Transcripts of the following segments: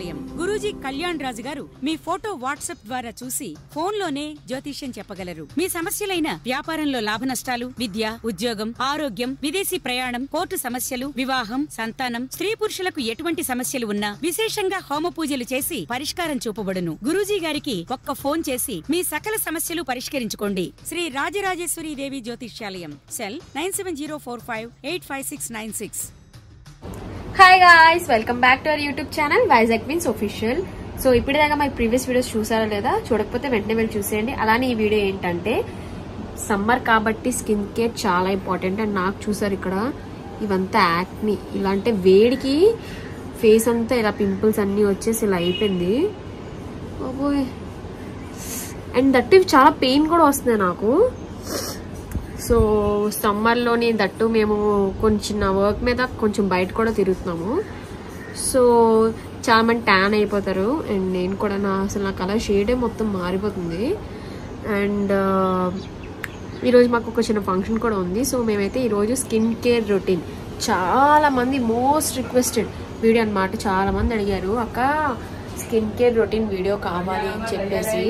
జ్యోతిష్యాలయం గురూజీ కళ్యాణ్ రాజు గారు మీ photo WhatsApp ద్వారా చూసి ఫోన్ లోనే జ్యోతిష్యం చెప్పగలరు మీ సమస్యలైన వ్యాపారంలో లాభ నష్టాలు విద్య ఉద్యోగం ఆరోగ్యం విదేశీ ప్రయాణం కోర్టు సమస్యలు వివాహం సంతానం స్త్రీ పురుషులకు ఎటువంటి సమస్యలు ఉన్నా విశేషంగా హోమ పూజలు చేసి పరిష్కారం చూపబడును గురూజీ గారికి ఒక్క ఫోన్ చేసి మీ సకల సమస్యలు పరిష్కరించుకోండి శ్రీ రాజరాజేశ్వరి దేవి జ్యోతిష్యాలయం cell nine seven zero four five eight five six nine six hi guys welcome back to our YouTube channel Vizag means official so ఇప్పటిదాకా my ప్రీవియస్ వీడియోస్ చూసారా లేదా చూడకపోతే వెంటనే వెళ్ళి చూసేయండి అలానే ఈ వీడియో ఏంటంటే సమ్మర్ కాబట్టి స్కిన్ కేర్ చాలా ఇంపార్టెంట్ అండ్ నాకు చూసారు ఇక్కడ ఇవంతా యాక్ని ఇలా అంటే వేడికి ఫేస్ అంతా ఇలా పింపుల్స్ అన్నీ వచ్చేసి ఇలా అయిపోయింది ఓబోయ్ అండ్ దట్ ఇవి చాలా పెయిన్ కూడా వస్తుంది నాకు సో సమ్మర్లోని దట్టు మేము కొంచెం నా వర్క్ మీద కొంచెం బయట కూడా తిరుగుతున్నాము సో చాలా మంది ట్యాన్ అయిపోతారు అండ్ నేను కూడా నా అసలు నా కలర్ షేడే మొత్తం మారిపోతుంది అండ్ ఈరోజు మాకు ఒక చిన్న ఫంక్షన్ కూడా ఉంది సో మేమైతే ఈరోజు స్కిన్ కేర్ రొటీన్ చాలా మంది మోస్ట్ రిక్వెస్టెడ్ వీడియో అనమాట చాలా మంది అడిగారు అక్క స్కిన్ కేర్ రొటీన్ వీడియో కావాలి అని చెప్పేసి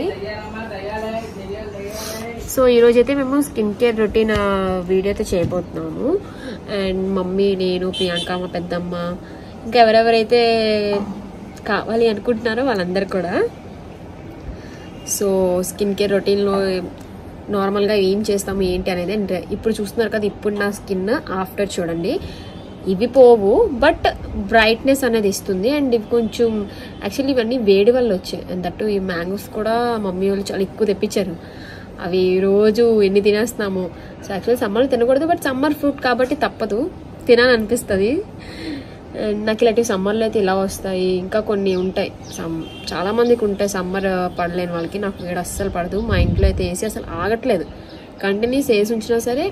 సో ఈరోజు అయితే మేము స్కిన్ కేర్ రొటీన్ వీడియో అయితే చేయబోతున్నాము అండ్ మమ్మీ నేను ప్రియాంక మా పెద్దమ్మ ఇంకా ఎవరెవరైతే కావాలి అనుకుంటున్నారో వాళ్ళందరూ కూడా సో స్కిన్ కేర్ రొటీన్లో నార్మల్గా ఏం చేస్తాము ఏంటి అనేది అండ్ ఇప్పుడు చూస్తున్నారు కదా ఇప్పుడు నా స్కిన్ ఆఫ్టర్ చూడండి ఇవి పోవు బట్ బ్రైట్నెస్ అనేది ఇస్తుంది అండ్ ఇవి కొంచెం యాక్చువల్లీ ఇవన్నీ వేడి వల్ల వచ్చాయి అండ్ దట్టు ఈ మ్యాంగోస్ కూడా మమ్మీ వాళ్ళు చాలా ఎక్కువ తెప్పించారు అవి రోజు ఎన్ని తినేస్తున్నాము సో యాక్చువల్లీ సమ్మర్లో తినకూడదు బట్ సమ్మర్ ఫ్రూట్ కాబట్టి తప్పదు తినాలనిపిస్తుంది అండ్ నాకు ఇలాంటివి సమ్మర్లో అయితే ఇలా వస్తాయి ఇంకా కొన్ని ఉంటాయి సమ్ చాలా మందికి ఉంటాయి సమ్మర్ పడలేని వాళ్ళకి నాకు వేడి అస్సలు పడదు మా ఇంట్లో అయితే ఏసీ అసలు ఆగట్లేదు కంటిన్యూస్ వేసి ఉంచినా సరే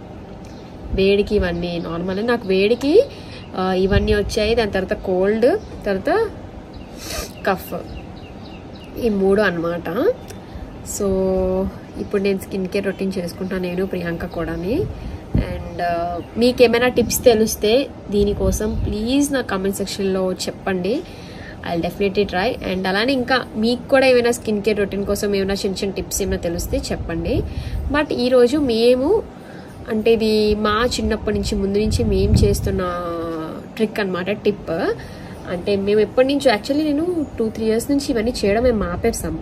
వేడికి ఇవన్నీ నార్మల్ నాకు వేడికి ఆ, ఇవన్నీ వచ్చాయి దాని తర్వాత కోల్డ్ తర్వాత కఫ్ ఈ మూడు అన్నమాట సో ఇప్పుడు నేను స్కిన్ కేర్ రొటీన్ చేసుకుంటాను నేను ప్రియాంక కూడాని అండ్ మీకు ఏమైనా టిప్స్ తెలిస్తే దీనికోసం ప్లీజ్ నా కామెంట్ సెక్షన్లో చెప్పండి ఐ డెఫినెట్లీ ట్రై అండ్ అలానే ఇంకా మీకు కూడా ఏమైనా స్కిన్ కేర్ రొటీన్ కోసం ఏమైనా చిన్న చిన్న టిప్స్ ఏమైనా తెలిస్తే చెప్పండి బట్ ఈరోజు మేము అంటే ఇది మా చిన్నప్పటి నుంచి ముందు నుంచి మేము చేస్తున్న ట్రిక్ అన్నమాట టిప్ అంటే మేము ఎప్పటి నుంచో యాక్చువల్లీ నేను టూ త్రీ ఇయర్స్ నుంచి ఇవన్నీ చేయడం మేము ఆపేస్తాము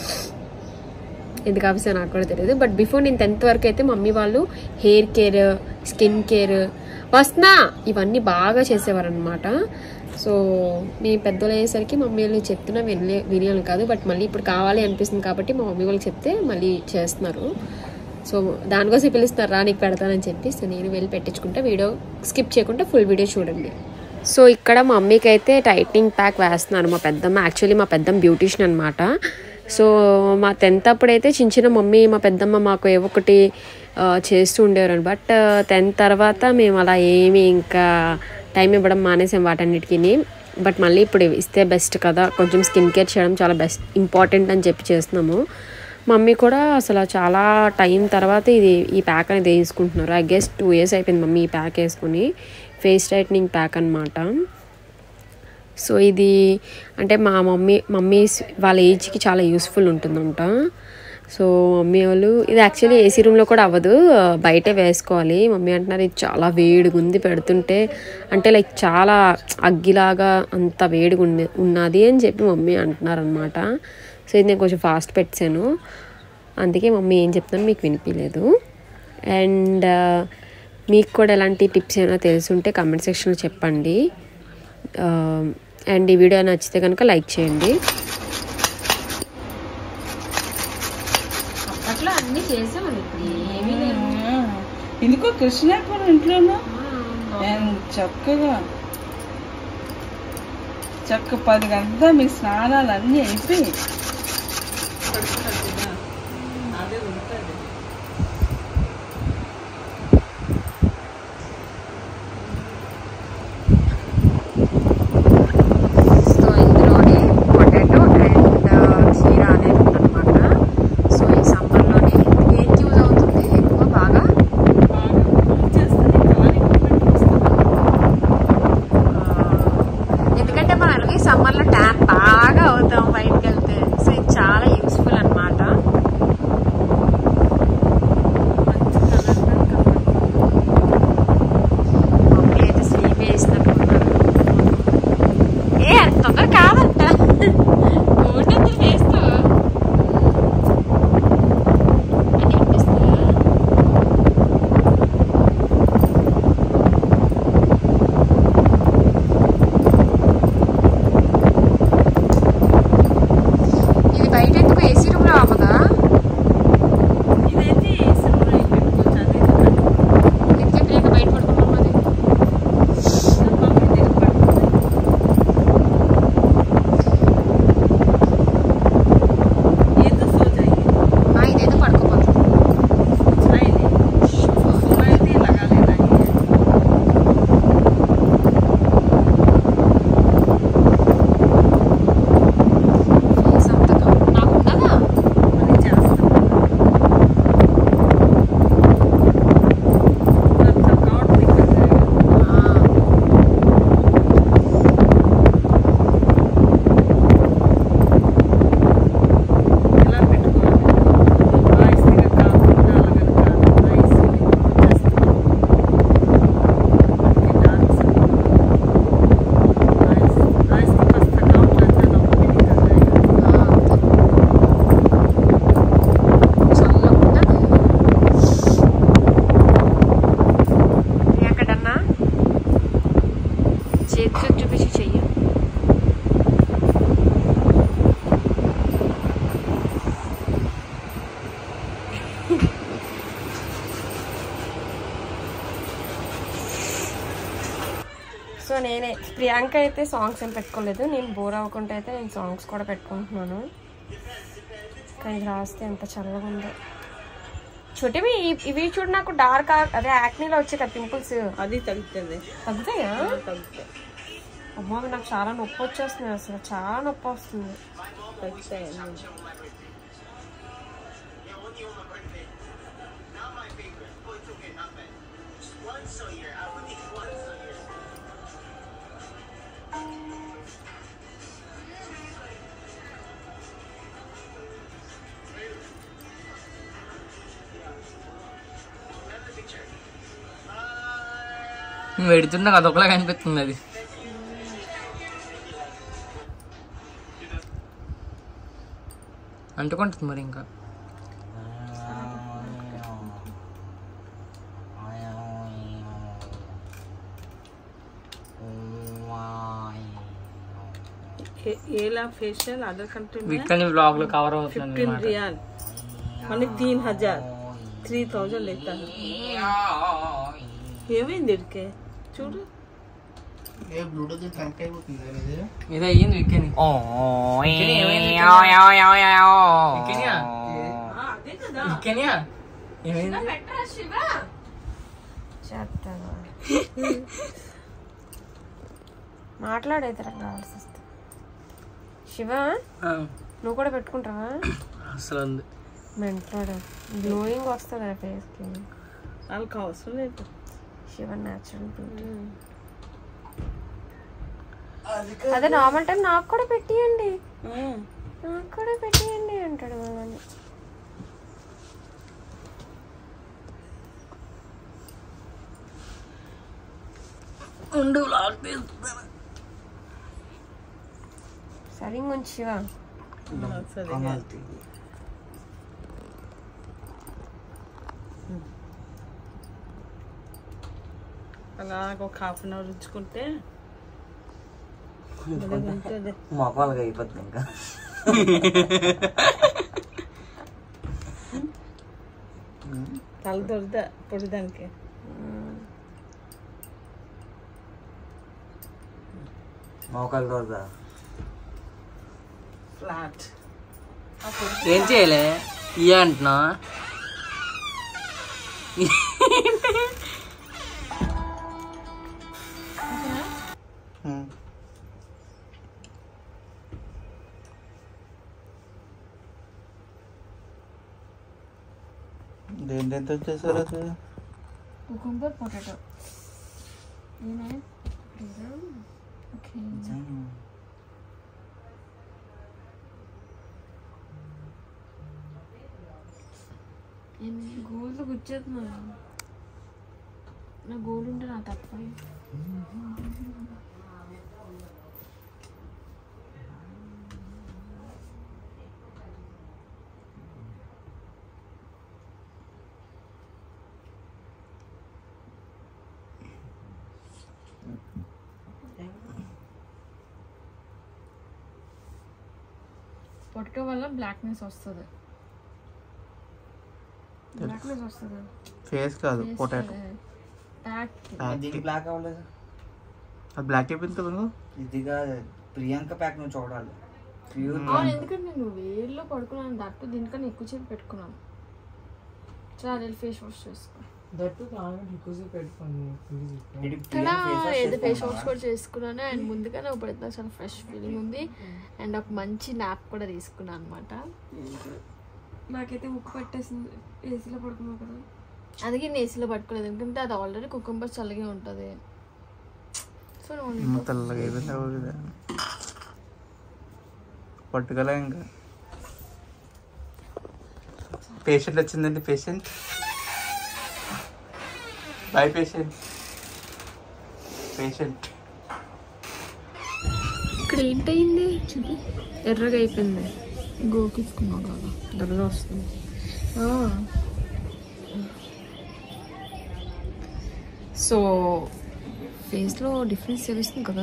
ఎందుకు ఆఫీసర్ నాకు కూడా తెలియదు బట్ బిఫోర్ నేను టెన్త్ వరకు అయితే మమ్మీ వాళ్ళు హెయిర్ కేర్ స్కిన్ కేర్ వస్తున్నా ఇవన్నీ బాగా చేసేవారు అనమాట సో నేను పెద్దలు అయ్యేసరికి మమ్మీ వాళ్ళు చెప్తున్నా వినలే వినేవాళ్ళు కాదు బట్ మళ్ళీ ఇప్పుడు కావాలి అనిపిస్తుంది కాబట్టి మా మమ్మీ వాళ్ళకి చెప్తే మళ్ళీ చేస్తున్నారు సో దానికోసం పిలుస్తారు రా నీకు పెడతానని చెప్పి సో నేను వెళ్ళి పెట్టించుకుంటే వీడియో స్కిప్ చేయకుండా ఫుల్ వీడియో చూడండి సో ఇక్కడ మా మమ్మీకి అయితే టైట్నింగ్ ప్యాక్ వేస్తున్నారు మా పెద్దమ్మ యాక్చువల్లీ మా పెద్దమ్మ బ్యూటిషియన్ అనమాట సో మా టెన్త్ అప్పుడైతే చిన్న చిన్న మమ్మీ మా పెద్దమ్మ మాకు ఏ ఒకటి ఆ, చేస్తూ ఉండేవారు బట్ టెన్త్ తర్వాత మేము అలా ఏమి ఇంకా టైం ఇవ్వడం మానేసాం వాటన్నిటికీ బట్ మళ్ళీ ఇప్పుడు ఇస్తే బెస్ట్ కదా కొంచెం స్కిన్ కేర్ చేయడం చాలా బెస్ట్ ఇంపార్టెంట్ అని చెప్పి చేస్తున్నాము మమ్మీ కూడా అసలు చాలా టైం తర్వాత ఇది ఈ ప్యాక్ అనేది వేసుకుంటున్నారు ఐ గెస్ టూ ఇయర్స్ అయిపోయింది మమ్మీ ఈ ప్యాక్ వేసుకుని ఫేస్ టైట్నింగ్ ప్యాక్ అనమాట సో ఇది అంటే మా మమ్మీ మమ్మీ వాళ్ళ ఏజ్కి చాలా యూస్ఫుల్ ఉంటుందంట సో మమ్మీ వాళ్ళు ఇది యాక్చువల్లీ ఏసీ రూమ్లో కూడా అవ్వదు బయటే వేసుకోవాలి మమ్మీ అంటున్నారు ఇది చాలా వేడిగా ఉంది పెడుతుంటే అంటే లైక్ చాలా అగ్గిలాగా అంత వేడిగా ఉంది ఉన్నది అని చెప్పి మమ్మీ అంటున్నారు అనమాట సో ఇది నేను కొంచెం ఫాస్ట్ పెట్టాను అందుకే మమ్మీ ఏం చెప్తాను మీకు వినిపించలేదు అండ్ మీకు కూడా ఎలాంటి టిప్స్ ఏమైనా తెలుసుంటే కమెంట్ సెక్షన్లో చెప్పండి అండ్ ఈ వీడియో నచ్చితే కనుక లైక్ చేయండి అప్పట్లో అన్నీ చేసామని ఇప్పుడు ఏమీ లేవు ఇందుకో కృష్ణాపురం ఇంట్లోనూ ఎంత చక్కగా చక్క పది గంటల మీ స్నానాలు అన్నీ అయిపోయి సో ఇందులోనే పొటాటో అండ్ చీర అనేది ఉందన్నమాట సో ఈ సమ్మర్లోని దేనికి యూజ్ అవుతుంది ఎక్కువ బాగా ఎందుకంటే మనకి సమ్మర్లో ట్యాన్ బాగా సో నేనే ప్రియాంక అయితే సాంగ్స్ ఏం పెట్టుకోలేదు నేను బోర్ అవ్వకుండా అయితే నేను సాంగ్స్ కూడా పెట్టుకుంటున్నాను కానీ ఇది రాస్తే ఎంత చల్లగా ఉందో చుటివి ఇవి చూడు నాకు డార్క్ అదే యాక్నీలో వచ్చే కదా పింపుల్స్ అది తగ్గుతుంది తగ్గుతాయా తగ్గుతాయి అమ్మా అవి నాకు చాలా నొప్పి వచ్చేస్తుంది అసలు చాలా నొప్పి వస్తుంది తగ్గుతాయి అన్నీ. నువ్వు ఎడుతున్నా అదొకలా కనిపిస్తుంది అది అంటుకుంటుంది మరి ఇంకా ఏ- ఏలా ఫేషిयल अदर कंट्री में వీటిని బ్లాగ్ లో కవర్ అవుతుంది फिफ्टीन అన్నమాట. रियाल माने तीन हजार త్రీ థౌజండ్ लेता है ఏమైంది ఇడికే చూడు ఇదే అయ్యింది విక్కని విక్కనియా అదే కదా విక్కనియా ఏమైంది చేస్తాను మాట్లాడైతే నాకు కావాల్సి వస్తుంది శివ ఆ, నువ్వు కూడా పెట్టుకుంటావా అసలు ఉంది మెంట్లాడు గ్లోయింగ్ వస్తుంది ఆ ఫేస్కి వాళ్ళకి అవసరం లేదు శివ న్యాచురల్ బ్యూటీ అదే నార్మల్ టైం నాకు కూడా పెట్టియండి నాకు కూడా పెట్టియండి అంటాడు వాళ్ళని ఉండు బ్లాగ్ తీస్తున్నాను సరిగ్గా ఉంచి శివ సరే అలాగ ఒక హాఫ్ అన్ అవర్ ఉంచుకుంటే భలేగా ఉంటుంది. మొక్కలుగా అయిపోతుంది ఇంకా తల దొరద పొడి దానికి మోకాలు దొరదా ఫ్లాట్ ఏం చేయలే ఇయ్య అంటున్నా దేంతో వచ్చేసారు అది కుకుంబర్ పొటాటో ఓకే గోల్తో గుచ్చేస్తున్నా నా గోల్ ఉంటే నా తప్ప పొటాటో వల్ల బ్లాక్నెస్ వస్తుంది బ్లాక్నెస్ వస్తుంది ఫేస్ కాదు పొటాటో ఫ్యాట్ దీనికి బ్లాక్ అవ్వలేదు అది బ్లాక్ అయిపోయింది కదా ఇదిగా ప్రియాంక ప్యాక్ నువ్వు చూడాలి ప్యూర్ అవును ఎందుకంటే నేను వేడిలో పడుకున్నాను దట్టు దీనికన్నా ఎక్కువ సేపు పెట్టుకున్నాను చాలా ఫేస్ వాష్ చేసుకో ఇక్కడ ఏదో ఫేస్ వాష్ కూడా చేసుకున్నాను అండ్ ముందుగానే ఇప్పుడు ఎంత చాలా ఫ్రెష్ ఫీలింగ్ ఉంది అండ్ ఒక మంచి నాప్ కూడా తీసుకున్నాను అనమాట నాకైతే ఉక్కు పట్టేసింది ఏసీలో పడుకున్నావు కదా అందుకే నేను ఏసీలో పట్టుకోలేదు ఎందుకంటే అది ఆల్రెడీ కుకుంబర్ చల్లగా ఉంటుంది సో నువ్వు తెల్లగా అయిపోయింది అవ్వదు కదా పట్టుకోలే ఇంకా పేషెంట్ వచ్చిందండి పేషెంట్ బాయ్ పేషెంట్ పేషెంట్ ఇక్కడ ఏంటయింది చూపి ఎర్రగా అయిపోయింది గోకిచ్చుకున్నావు కదా దొరద వస్తుంది సో ఫేస్లో డిఫరెన్స్ తెలుస్తుంది కదా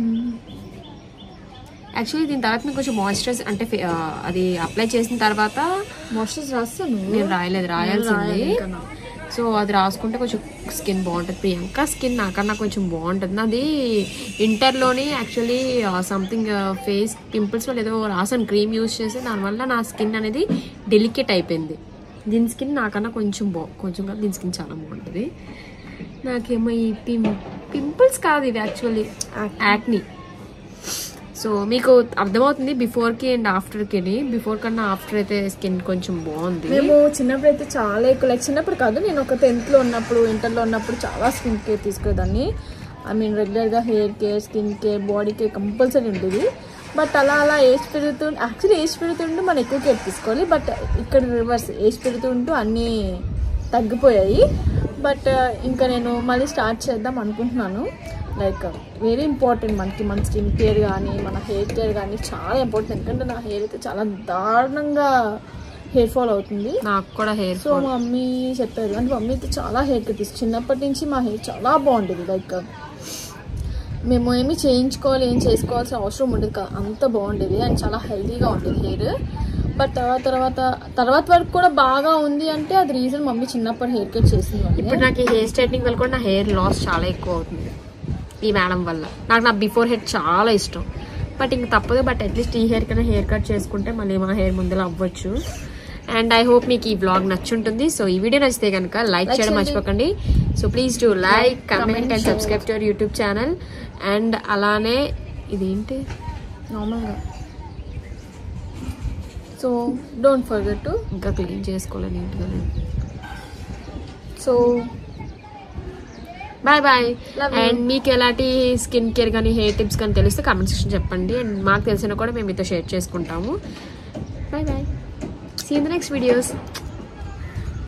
యాక్చువల్లీ దీని తర్వాత మీకు కొంచెం మాయిశ్చరైజ్ అంటే ఫే- ఆ, అది అప్లై చేసిన తర్వాత మాయిశ్చరైజ్ రాస్తాను నేను రాయలేదు రాయాల్సింది సో అది రాసుకుంటే కొంచెం స్కిన్ బాగుంటుంది ప్రియాంక స్కిన్ నాకన్నా కొంచెం బాగుంటుంది నాది ఇంటర్లోనే యాక్చువల్లీ సంథింగ్ ఫేస్ పింపుల్స్లో ఏదో రాసాను క్రీమ్ యూస్ చేసి దానివల్ల నా స్కిన్ అనేది డెలికేట్ అయిపోయింది దీని స్కిన్ నాకన్నా కొంచెం బా కొంచెం కాదు దీని స్కిన్ చాలా బాగుంటుంది నాకేమో ఈ పిం పింపుల్స్ కాదు ఇవి యాక్చువల్లీ యాక్ని సో మీకు అర్థమవుతుంది బిఫోర్కి అండ్ ఆఫ్టర్కి బిఫోర్ కన్నా ఆఫ్టర్ అయితే స్కిన్ కొంచెం బాగుంది మేము చిన్నప్పుడు అయితే చాలా ఎక్కువ లైక్ చిన్నప్పుడు కాదు నేను ఒక టెన్త్లో ఉన్నప్పుడు ఇంటర్లో ఉన్నప్పుడు చాలా స్కిన్ కేర్ తీసుకునేదాన్ని ఐ మీన్ రెగ్యులర్గా hair care skin care body care compulsory ఉండేది బట్ అలా అలా ఏజ్ పెరుగుతుంటే యాక్చువల్లీ ఏజ్ పెరుగుతుంటూ మనం ఎక్కువ కేర్ తీసుకోవాలి బట్ ఇక్కడ రివర్స్ ఏజ్ పెరుగుతుంటూ అన్నీ తగ్గిపోయాయి బట్ ఇంకా నేను మళ్ళీ స్టార్ట్ చేద్దాం అనుకుంటున్నాను లైక్ వెరీ ఇంపార్టెంట్ మనకి మన స్కిన్ కేర్ కానీ మన హెయిర్ కేర్ కానీ చాలా ఇంపార్టెంట్ ఎందుకంటే నా హెయిర్ అయితే చాలా దారుణంగా హెయిర్ ఫాల్ అవుతుంది నాకు కూడా హెయిర్ సో మా మమ్మీ చెప్పారు అంటే మమ్మీ అయితే చాలా హెయిర్ కట్ తీసు చిన్నప్పటి నుంచి మా హెయిర్ చాలా బాగుండేది లైక్ మేము ఏమి చేయించుకోవాలి ఏం చేసుకోవాల్సిన అవసరం ఉండేది కాదు అంత బాగుండేది అండ్ చాలా హెల్తీగా ఉండేది హెయిర్ బట్ తర్వాత తర్వాత తర్వాత వరకు కూడా బాగా ఉంది అంటే అది రీజన్ మమ్మీ చిన్నప్పుడు హెయిర్ కట్ చేసింది వల్లే. ఇప్పుడు నాకు ఈ హెయిర్ స్ట్రైట్నింగ్ వల్ల కూడా నా హెయిర్ లాస్ చాలా ఎక్కువ అవుతుంది ఈ మేడం వల్ల నాకు నా బిఫోర్ హెయిర్ చాలా ఇష్టం బట్ ఇంక తప్పదు బట్ అట్లీస్ట్ ఈ హెయిర్ కన్నా హెయిర్ కట్ చేసుకుంటే మళ్ళీ మా హెయిర్ ముందులో అవ్వచ్చు అండ్ ఐ హోప్ మీకు ఈ బ్లాగ్ నచ్చుంటుంది సో ఈ వీడియో నచ్చితే కనుక లైక్ చేయడం మర్చిపోకండి so please do like comment and subscribe to our YouTube channel and అలానే ఇదేంటి నార్మల్గా సో డోంట్ ఫర్గెట్ టు ఇంకా క్లీన్ చేసుకోవాలి నీట్గా so bye bye Love you. And మీకు ఎలాంటి స్కిన్ కేర్ కానీ హెయిర్ టిప్స్ కానీ తెలిస్తే కామెంట్ సెక్షన్ చెప్పండి అండ్ మాకు తెలిసిన కూడా మేము మీతో షేర్ చేసుకుంటాము bye bye see in the next videos